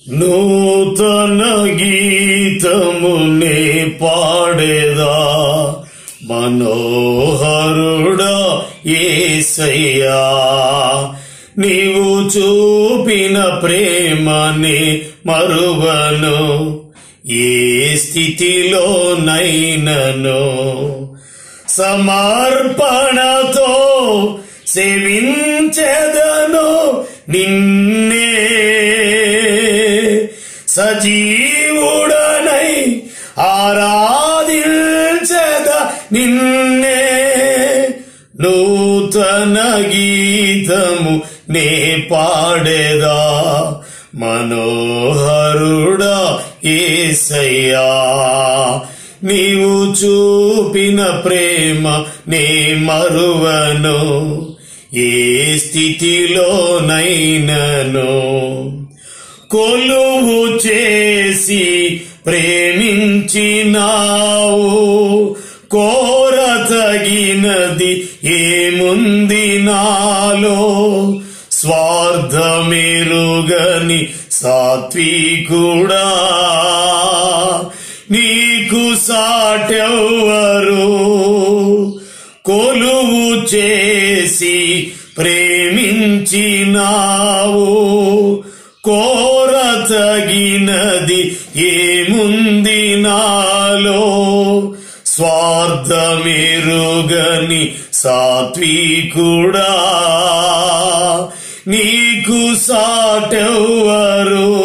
నూతన గీతమునే పాడేదా మనోహరుడా ఏసయ్యా నీవు చూపిన ప్రేమని మరువను ఏ స్థితిలోనైనను సమర్పణతో సేవించెదను నిన్నే సజీవుడనై ఆరాధించద నిన్నే నూతన గీతము నే పాడేదా మనోహరుడా ఏసయ్యా నీవు చూపిన ప్రేమ నే మరువను ఏ స్థితిలోనైనను కొలువు చేసి ప్రేమించినావు కోరతగినది ఏముంది నాలో స్వార్థమెరుగని సాత్వికుడా నీకు సాటెవ్వరు కొలువు చేసి ప్రేమించినావు కోరతగినది ఏముంది నాలో స్వార్థమెరుగని సాత్వికుడా నీకు సాటెవ్వరు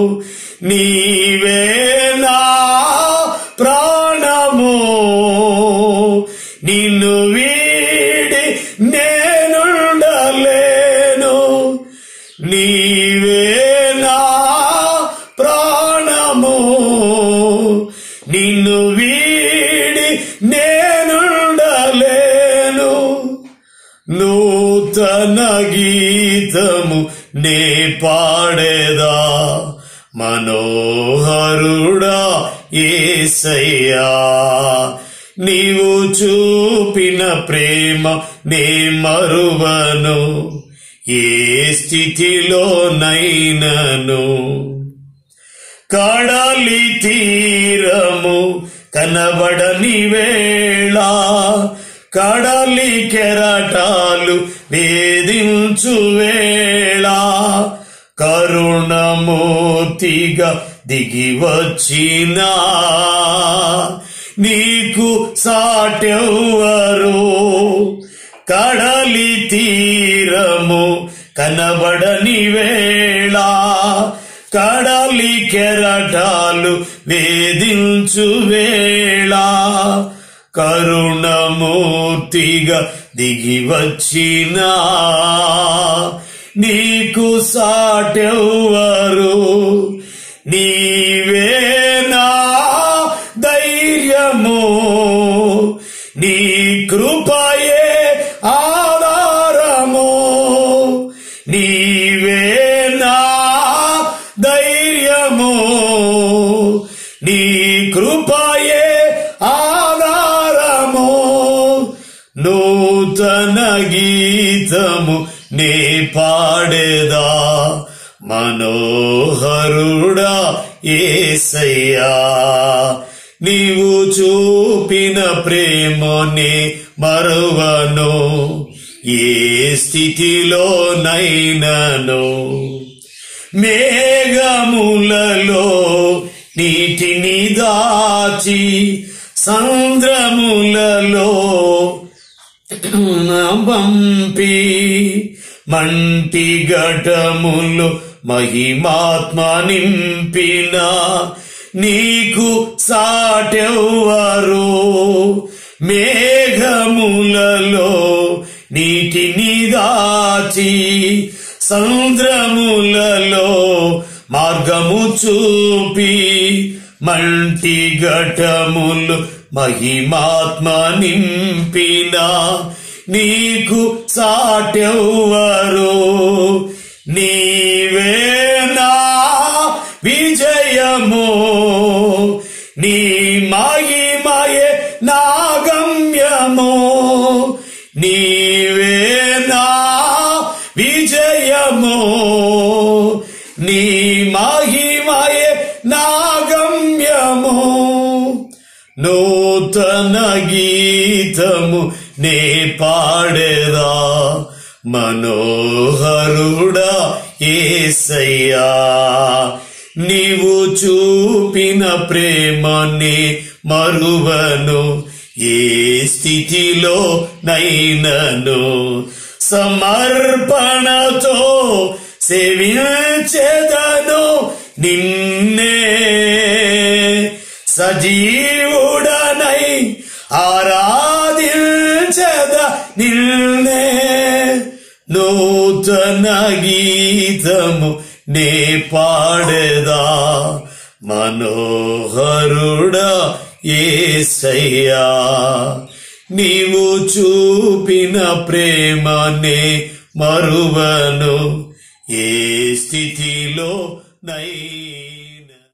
నీవే నా ప్రాణము నిన్ను వీడి నేనుండలేను నీవే నా ప్రాణము నిన్ను వీడి నేనుండలేను నూతన గీతము నే పాడేదా మనోహరుడా ఏసయ్యా నీవు చూపిన ప్రేమ నే మరువను ఏ స్థితిలోనైనను కడలి తీరము కనబడని వేళ కడలి కెరటాలు వేధించు వేళ కరుణమూర్తిగా దిగి వచ్చినా నీకు సాటెవ్వరు కడలి తీరము కనబడని వేళ కడలి కెరటాలు వేధించు వేళ కరుణమూర్తిగా దిగి వచ్చినా నీకు సాటెవ్వరు నీవే నా ధైర్యము నీ కృపయే ఆధారము నీవే నా ధైర్యము నీ కృపయే ఆధారము నూతన గీతము నే పాడేదా మనోహరుడా ఏసయ్యా నీవు చూపిన ప్రేమనే మరువను ఏ స్థితిలోనైనను మేఘములలో నీటిని దాచి సంద్రములలో పంపి మంటి ఘటములు మహిమాత్మ నింపిన నీకు సాటెవ్వరు మేఘములలో నీటిని దాచి సంద్రములలో మార్గము చూపి మంటి ఘటములు మహిమాత్మ నింపిన నీకు సాటెవ్వరు నీవే నా విజయము నీ మహిమయే నా గమ్యము నీవే నా విజయము నీ మహిమ నూతన గీతము నే పాడేదా మనోహరుడా ఏసయ్యా నీవు చూపిన ప్రేమని మరువను ఏ స్థితిలో నైనను సమర్పణతో సేవించెదను నిన్నే సజీవుడనై ఆరాధించద నిన్నే నూతన గీతము నే పాడేదా మనోహరుడా ఏసయ్యా నీవు చూపిన ప్రేమనే మరువను ఏ స్థితిలో నై